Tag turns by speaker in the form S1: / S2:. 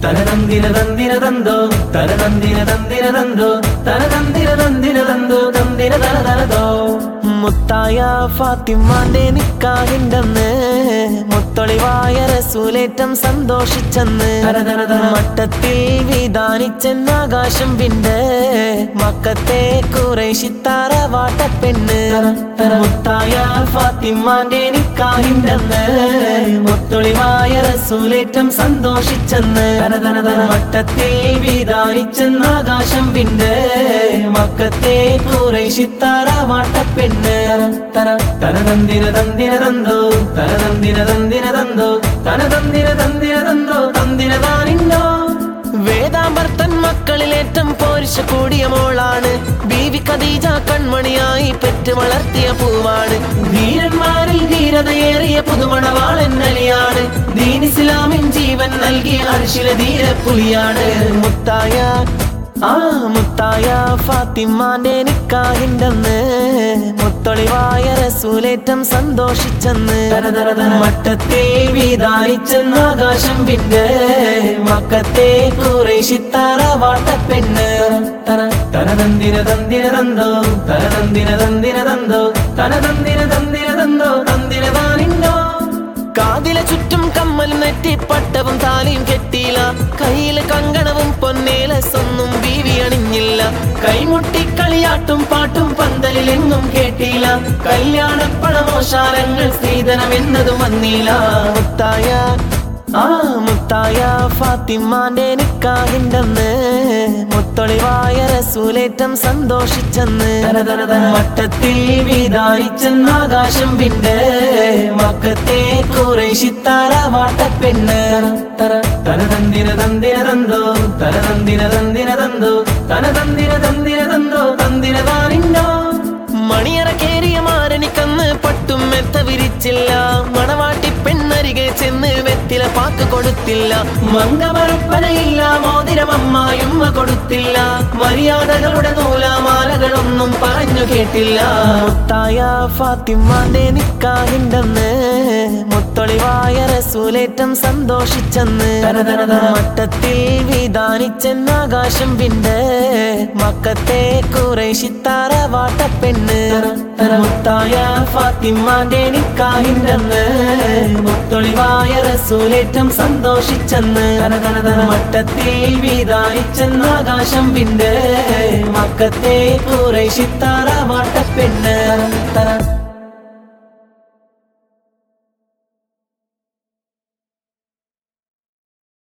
S1: തനതന്തിര തന്തിര തന്തോ തനതന്തിര തന്തിര തന്തോ തനതന്തിര തന്തിര തന്തോ തന്തിര തന തനതോ
S2: മുത്തായ ഫാത്തിമാന്റെ നിക്കാഹിണ്ടെന്ന് മുത്തൊളിവായ റസൂലേറ്റം സന്തോഷിച്ചെന്ന്
S1: തന തന തന
S2: മട്ടത്തിൽ വിധാനിച്ചെന്ന് ആകാശം വിണ്ട് മക്കത്തെ കുറേശിത്താറ വാട്ടപ്പെണ്ണ് മുത്തായ ഫാത്തിമാന്റെ നിക്കാഹിണ്ടെന്ന് മുത്തൊളിവായ റസൂലേറ്റം സന്തോഷിച്ചെന്ന്
S1: തന തന തന
S2: മട്ടത്തിൽ വിധാനിച്ചെന്ന് ആകാശം വിണ്ട് മക്കത്തെ കുറേശിത്താറ വാട്ടപ്പെണ്ണ്
S1: തന തനതന്തിര തന്തിര തന്തോ തനതന്തിര തന്തിര തന്തോ തനതന്തിര തന്തിര തന്തോ തന്തിര താനിന്നോ
S2: വേദാമ്പർത്തൻ മക്കളിലേറ്റം പോരിശ കൂടിയ മോളാണ് ബീവി ഖദീജ കൺമണിയായി പെറ്റ് വളർത്തിയ പൂവാണ്
S1: ധീരന്മാരിൽ ധീരതയേറിയ പുതുമണവാളെന്നലിയാണ് ദീൻ ഇസ്ലാമിൻ ജീവൻ നൽകിയ അർശില ധീരപ്പുലിയാണ്
S2: മുത്തായ ആ മുത്തായ ഫാത്തിമാന്റെ നിക്കാഹിണ്ടെന്ന് മുത്തൊളിവായ റസൂലേറ്റം സന്തോഷിച്ചെന്ന്
S1: തന തന തന
S2: മട്ടത്തിൽ വിധാനിച്ചെന്ന് ആകാശം വിണ്ട് മക്കത്തെ കുറേശിത്താറ വാട്ടപ്പെണ്ണ്
S1: തന തനതന്തിര തന്തിര തന്തോ തനതന്തിര തന്തിര തന്തോ തനതന്തിര തന്തിര തന്തോ തന്തിര താനിന്നോ
S2: കാതിലെ ചുറ്റും കമ്മലും നെറ്റി പട്ടവും താലിയും കെട്ടിയില്ല കയ്യിലെ കങ്കണവും പൊന്നേലസൊന്നും ബീവി അണിഞ്ഞില്ല
S1: കൈമുട്ടി കളിയാട്ടും പാട്ടും പന്തലിലെങ്ങും കേട്ടില്ല കല്യാണപ്പണമോശാലങ്ങൾ സ്ത്രീധനം എന്നതും വന്നില്ല
S2: മുത്തായ ആ മുത്തായ ഫാത്തിമാന്റെ നിക്കാഹിണ്ടെന്ന് മുത്തൊളിവായ റസൂലേറ്റം സന്തോഷിച്ചെന്ന്
S1: തന തന തന
S2: മട്ടത്തിൽ വിധാനിച്ചെന്ന് ആകാശം വിണ്ട് മക്കത്തെ കുറേശിത്താറ വാട്ടപ്പെണ്ണ്
S1: തന തനതന്തിര തന്തിര തന്തോ തനതന്തിര തന്തിര തന്തോ തനതന്തിര തന്തിര തന്തോ തന്തിര താനിന്നോ
S2: മണിയറ കേറിയ മാരണിക്കന്ന് പട്ടും മെത്ത വിരിച്ചില്ല മണവാട്ടി പെണ്ണരികെ ചെന്ന് വെത്തില പാക്ക് കൊടുത്തില്ല
S1: മംഗമറുപ്പനയില്ല മോതിരമമ്മായുമ്മ കൊടുത്തില്ല മര്യാദകളുടെ നൂലാമാലകളൊന്നും പറഞ്ഞു കേട്ടില്ല
S2: മുത്തായ ഫാത്തിമാന്റെ നിക്കാഹിണ്ടെന്ന് മുത്തൊളിവായ റസൂലേറ്റം സന്തോഷിച്ചെന്ന്
S1: തന തന തന
S2: മട്ടത്തിൽ വിധാനിച്ചെന്ന് ആകാശം വിണ്ട് മക്കത്തെ കുറേശിത്താറ വാട്ടപ്പെണ്ണ് മുത്തായ ഫാത്തിമാന്റെ നിക്കാഹിണ്ടെന്ന് മുത്തൊളിവായ റസൂലേറ്റം സന്തോഷിച്ചെന്ന്
S1: തന തന തന
S2: മട്ടത്തിൽ വിധാനിച്ചെന്ന് ആകാശം വിണ്ട് മക്കത്തെ കുറേശിത്താറ വാട്ടപ്പെണ്ണ്
S1: തന